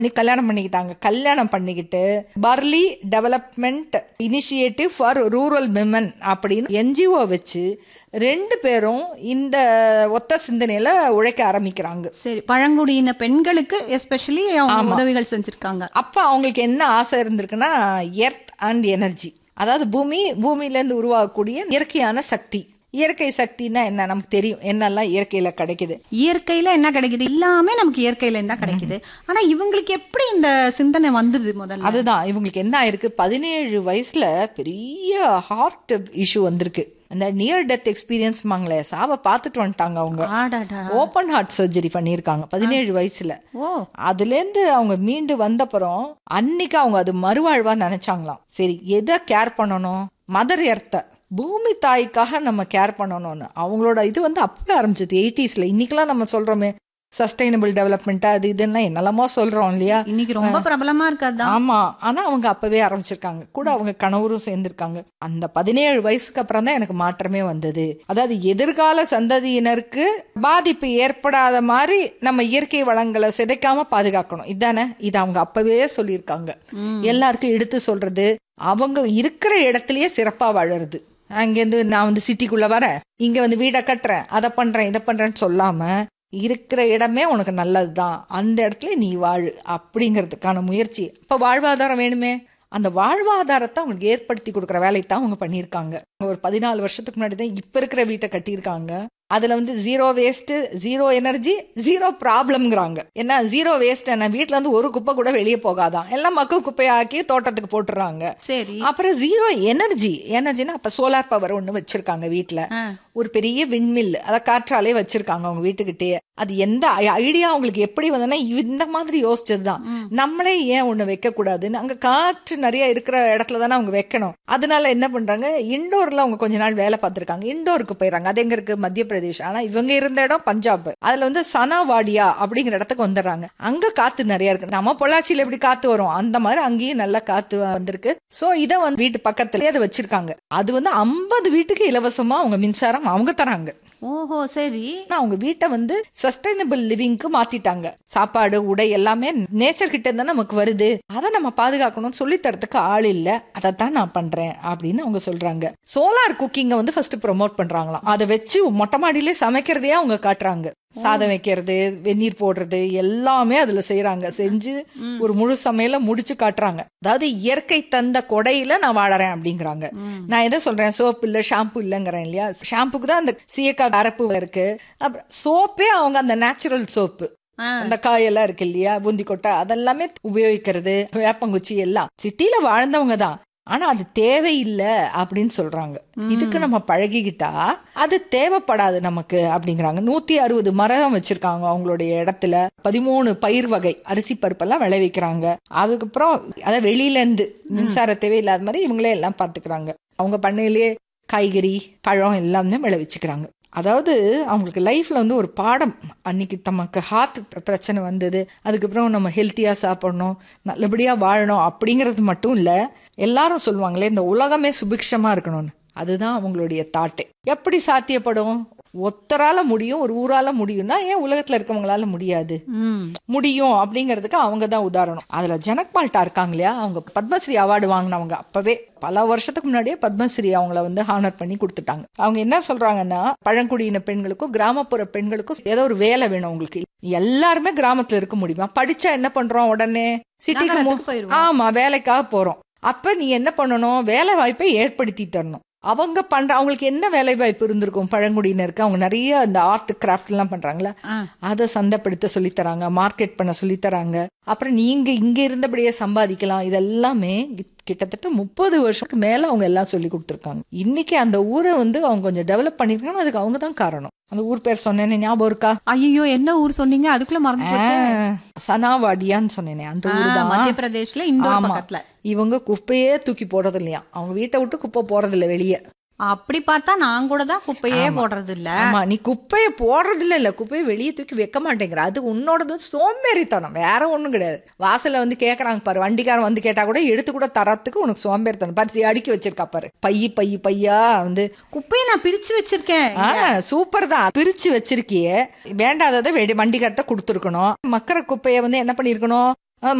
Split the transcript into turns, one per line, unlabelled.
நீ கல்யாணம் பண்ணிக்கிட்டாங்க கல்யாணம் பண்ணிக்கிட்டு பர்லி development initiative for rural women அப்படின்னு என்ஜிஓ வச்சு ரெண்டு பேரும் இந்த ஒத்த சிந்தனையில உழைக்க ஆரம்பிக்கிறாங்க
சரி பழங்குடியின பெண்களுக்கு எஸ்பெஷலி அவங்க உதவிகள் செஞ்சிருக்காங்க
அப்ப அவங்களுக்கு என்ன ஆசை இருந்திருக்குன்னா எர்த் அண்ட் எனர்ஜி அதாவது பூமி பூமியிலேருந்து உருவாகக்கூடிய இயற்கையான சக்தி இயற்கை சக்தின்னா என்ன நமக்கு தெரியும் என்னெல்லாம் இயற்கையில கிடைக்குது
இயற்கையில என்ன கிடைக்குது எல்லாமே நமக்கு இயற்கையில இருந்தா கிடைக்குது ஆனா இவங்களுக்கு எப்படி இந்த சிந்தனை வந்தது முதல்ல
அதுதான் இவங்களுக்கு என்ன ஆயிருக்கு பதினேழு வயசுல பெரிய ஹார்ட் இஷ்யூ வந்திருக்கு அந்த நியர் டெத் எக்ஸ்பீரியன்ஸ் வாங்களே சாவை பார்த்துட்டு வந்துட்டாங்க அவங்க
ஆடாடா
ஓப்பன் ஹார்ட் சர்ஜரி பண்ணியிருக்காங்க பதினேழு வயசுல
ஓ
அதுலேருந்து அவங்க மீண்டு வந்தப்புறம் அன்னைக்கு அவங்க அது மறுவாழ்வா நினைச்சாங்களாம் சரி எதை கேர் பண்ணணும் மதர் எர்த்த பூமி தாய்க்காக நம்ம கேர் பண்ணணும்னு அவங்களோட இது வந்து அப்பவே ஆரம்பிச்சது எயிட்டிஸ்ல இன்னைக்கெல்லாம் நம்ம சொல்றோமே சஸ்டைனபிள் டெவலப்மெண்ட் அது இதுன்னா என்னெல்லாமோ சொல்றோம் இல்லையா
இன்னைக்கு ரொம்ப பிரபலமா இருக்காதான்
ஆமா ஆனா அவங்க அப்பவே ஆரம்பிச்சிருக்காங்க கூட அவங்க கணவரும் சேர்ந்திருக்காங்க அந்த பதினேழு வயசுக்கு அப்புறம் தான் எனக்கு மாற்றமே வந்தது அதாவது எதிர்கால சந்ததியினருக்கு பாதிப்பு ஏற்படாத மாதிரி நம்ம இயற்கை வளங்களை சிதைக்காம பாதுகாக்கணும் இதானே இது அவங்க அப்பவே சொல்லியிருக்காங்க எல்லாருக்கும் எடுத்து சொல்றது அவங்க இருக்கிற இடத்துலயே சிறப்பா வாழறது அங்கேருந்து நான் வந்து சிட்டிக்குள்ள வரேன் இங்க வந்து வீடை கட்டுறேன் அதை பண்றேன் இதை பண்றேன்னு சொல்லாம இருக்கிற இடமே உனக்கு நல்லதுதான் அந்த இடத்துல நீ வாழு அப்படிங்கிறதுக்கான முயற்சி இப்போ வாழ்வாதாரம் வேணுமே அந்த வாழ்வாதாரத்தை அவங்களுக்கு ஏற்படுத்தி கொடுக்குற வேலையை தான் அவங்க பண்ணியிருக்காங்க ஒரு பதினாலு வருஷத்துக்கு முன்னாடி தான் இப்போ இருக்கிற வீட்டை கட்டியிருக்காங்க அதில் வந்து zero waste zero energy zero ப்ராப்ளம்ங்கிறாங்க என்ன ஜீரோ வேஸ்ட் என்ன வீட்டில் வந்து ஒரு குப்பை கூட வெளியே போகாதான் எல்லாம் மக்கள் குப்பையாக்கி தோட்டத்துக்கு போட்டுறாங்க
சரி
அப்புறம் ஜீரோ எனர்ஜி எனர்ஜினா அப்போ சோலார் பவர் ஒன்று வச்சிருக்காங்க வீட்டில்
ஆ.
ஒரு பெரிய விண்மில் அதை காற்றாலே வச்சிருக்காங்க அவங்க வீட்டுக்கிட்டே அது எந்த ஐடியா அவங்களுக்கு எப்படி வந்ததுன்னா இந்த மாதிரி யோசிச்சது தான் நம்மளே ஏன் ஒன்று வைக்கக்கூடாதுன்னு அங்கே காற்று நிறைய இருக்கிற இடத்துல தானே அவங்க வைக்கணும் அதனால என்ன பண்றாங்க இண்டோர்ல அவங்க கொஞ்ச நாள் வேலை பார்த்துருக்காங்க இண்டோருக்கு போயிடறாங்க அது எங்க இருக்கு மத்திய பிரதேஷ் ஆனா இவங்க இருந்த இடம் பஞ்சாப் அதுல வந்து சனாவாடியா அப்படிங்கிற இடத்துக்கு வந்துடுறாங்க அங்க காத்து நிறைய இருக்கு நம்ம பொள்ளாச்சியில எப்படி காத்து வரும் அந்த மாதிரி அங்கேயும் நல்ல காத்து வந்திருக்கு சோ இதை வந்து வீட்டு பக்கத்துலயே அதை வச்சிருக்காங்க அது வந்து ஐம்பது வீட்டுக்கு இலவசமா அவங்க மின்சாரம் அவங்க தராங்க
ஓஹோ சரி
ஆனா அவங்க வீட்டை வந்து சஸ்டைனபிள் லிவிங்க்கு மாத்திட்டாங்க சாப்பாடு உடை எல்லாமே நேச்சர் கிட்ட இருந்தா நமக்கு வருது அதை நம்ம பாதுகாக்கணும்னு சொல்லி தரத்துக்கு ஆள் இல்ல அதை தான் நான் பண்றேன் அப்படின்னு அவங்க சொல்றாங்க சோலார் குக்கிங்கை வந்து ஃபர்ஸ்ட் ப்ரோமோட் பண்றாங்களாம் அதை வச்சு மொட்டை மாடியிலே சமைக்கிறதையே அவங்க காட்டுறாங்க சாதம் வைக்கிறது வெந்நீர் போடுறது எல்லாமே அதுல செய்யறாங்க செஞ்சு ஒரு முழு சமையல முடிச்சு காட்டுறாங்க அதாவது இயற்கை தந்த கொடையில நான் வாழறேன் அப்படிங்கிறாங்க நான் எதை சொல்றேன் சோப்பு இல்ல ஷாம்பு இல்லைங்கிறேன் இல்லையா ஷாம்புக்கு தான் அந்த சீயக்காய் அரப்பு இருக்கு அப்புறம் சோப்பே அவங்க அந்த நேச்சுரல் சோப்பு
ஆ.
அந்த காயெல்லாம் இருக்கு இல்லையா பூந்தி கொட்டை அதெல்லாமே உபயோகிக்கிறது வேப்பங்குச்சி எல்லாம் சிட்டில வாழ்ந்தவங்க தான் ஆனா அது தேவையில்லை அப்படின்னு சொல்றாங்க இதுக்கு நம்ம பழகிக்கிட்டா அது தேவைப்படாது நமக்கு அப்படிங்கிறாங்க நூத்தி அறுபது மரம் வச்சிருக்காங்க அவங்களுடைய இடத்துல பதிமூணு பயிர் வகை அரிசி பருப்பெல்லாம் விளைவிக்கிறாங்க அதுக்கப்புறம் அதை வெளியில இருந்து மின்சார தேவை இல்லாத மாதிரி இவங்களே எல்லாம் பாத்துக்கிறாங்க அவங்க பண்ணையிலேயே காய்கறி பழம் எல்லாமே விளைவிச்சுக்கிறாங்க அதாவது அவங்களுக்கு லைஃப்ல வந்து ஒரு பாடம் அன்னைக்கு தமக்கு ஹார்ட் பிரச்சனை வந்தது அதுக்கப்புறம் நம்ம ஹெல்த்தியா சாப்பிடணும் நல்லபடியா வாழணும் அப்படிங்கிறது மட்டும் இல்ல எல்லாரும் சொல்லுவாங்களே இந்த உலகமே சுபிக்ஷமா இருக்கணும்னு அதுதான் அவங்களுடைய தாட்டு எப்படி சாத்தியப்படும் ஒத்தரால முடியும் ஒரு ஊரால முடியும்னா ஏன் உலகத்துல இருக்கவங்களால முடியாது
ம்
முடியும் அப்படிங்கிறதுக்கு அவங்க தான் உதாரணம் அதுல ஜனக் பால்டா இருக்காங்க இல்லையா அவங்க பத்மஸ்ரீ அவார்டு வாங்கினவங்க அப்பவே பல வருஷத்துக்கு முன்னாடியே பத்மஸ்ரீ அவங்கள வந்து ஹானர் பண்ணி கொடுத்துட்டாங்க அவங்க என்ன சொல்றாங்கன்னா பழங்குடியின பெண்களுக்கும் கிராமப்புற பெண்களுக்கும் ஏதோ ஒரு வேலை வேணும் உங்களுக்கு எல்லாருமே கிராமத்துல இருக்க முடியுமா படிச்சா என்ன பண்றோம் உடனே சிட்டிக்கு
நகரத்துக்கு போயிருவோம்.
ஆமா வேலைக்காக போறோம் அப்ப நீ என்ன பண்ணணும் வேலை வாய்ப்பை ஏற்படுத்தி தரணும் அவங்க பண்ற அவங்களுக்கு என்ன வேலை வாய்ப்பு இருந்திருக்கும் பழங்குடியினருக்கு அவங்க நிறைய இந்த ஆர்ட் கிராஃப்ட் எல்லாம் பண்றாங்களா
ஆ.
அதை சந்தைப்படுத்த சொல்லித் தராங்க மார்க்கெட் பண்ண சொல்லித் தராங்க அப்புறம் நீங்க இங்க இருந்தபடியே சம்பாதிக்கலாம் இதெல்லாமே கி- கிட்டத்தட்ட முப்பது வருஷத்துக்கு மேல அவங்க எல்லாம் சொல்லி கொடுத்துருக்காங்க இன்னைக்கு அந்த ஊரை வந்து அவங்க கொஞ்சம் டெவலப் பண்ணிருக்காங்க அதுக்கு அவங்க தான் காரணம் அந்த ஊர் பேர் சொன்னேனே ஞாபகம் இருக்கா
ஐயோ என்ன ஊர் சொன்னீங்க அதுக்குள்ள மறந்து போச்சு
ஆ, சனாவாடியான்னு சொன்னேனே அந்த ஊர்
ஆ,
தான்
மத்திய பிரதேஷ்ல இந்தோர்
ஆமா.
பக்கத்துல
இவங்க குப்பையே தூக்கி போடுறது இல்லையா அவங்க வீட்டை விட்டு குப்பை போறது இல்ல வெளியே
அப்படி பார்த்தா நான் கூட தான் குப்பையே போடுறது இல்ல
ஆமா நீ குப்பையை போடுறது இல்ல இல்ல குப்பையை வெளியே தூக்கி வைக்க மாட்டேங்கிற அது உன்னோடது சோம்பேறித்தனம் வேற ஒண்ணும் கிடையாது வாசல்ல வந்து கேக்குறாங்க பாரு வண்டிக்காரன் வந்து கேட்டா கூட எடுத்து கூட தரத்துக்கு உனக்கு சோம்பேறித்தனம் பாரு அடுக்கி வச்சிருக்கா பாரு பைய பைய பையா வந்து
குப்பையை நான் பிரிச்சு வச்சிருக்கேன்
ஆ சூப்பர் தான் பிரிச்சு வச்சிருக்கியே வேண்டாததை வெடி வண்டிக்கார்ட்ட கொடுத்துருக்கணும் மக்கிற குப்பையை வந்து என்ன பண்ணிருக்கணும்